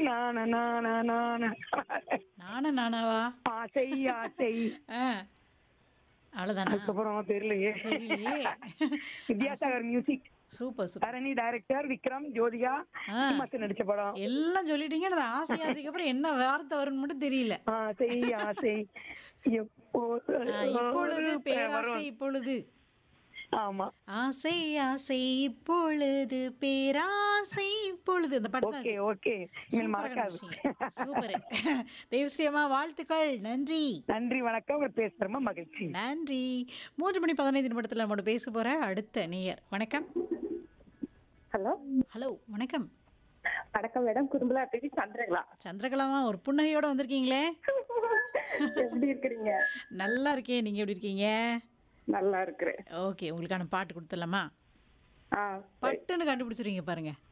நான நான நான நானும் நானாவா ஆசை ஆசை ஆ அவ்வளோதானா அதுக்கப்புறம் தெரியலையே தெரியலையே Vidyasagar music super super Dharani director Vikram Jyothika ஆ. மத்த நடிச்ச படம் எல்லாம் சொல்லிட்டீங்க அந்த ஆசை ஆசைக்கு அப்புறம் என்ன வார்த்தை வரும்னு மட்டும் தெரியல ஆசை ஆசை எப்போது ஆ, இப்பொழுது ஒரு பேராசை வரும். இப்பொழுது ஆமா ஆசை ஆசை இப்பொழுது பேராசை இப்பொழுது அந்த பாட்டு தான் ஓகே இது. ஓகே இனிமேல் சூப்பரா மறக்காது கண்டுபிடிச்சீங்க. சூப்பர் தேவஸ்ரீ அம்மா வாழ்த்துக்கள் நன்றி நன்றி வணக்கம் உங்க பேசுறமா மகிழ்ச்சி நன்றி மூன்று மணி பதினைந்து நிமிடத்தில் நம்மளோட பேச போற அடுத்த நேயர் வணக்கம் ஹலோ ஹலோ வணக்கம் வணக்கம் மேடம் குறும்பலா பேசி சந்திரகலா சந்திரகலாமா ஒரு புன்னகையோட வந்திருக்கீங்களே எப்படி இருக்கிறீங்க நல்லா இருக்கேன் நீங்க எப்படி இருக்கீங்க நல்லா இருக்கிறேன் ஓகே உங்களுக்கான பாட்டு கொடுத்துடலாமா ஆ பட்டுன்னு கண்டுபிடிச்சிருங்க பாருங்க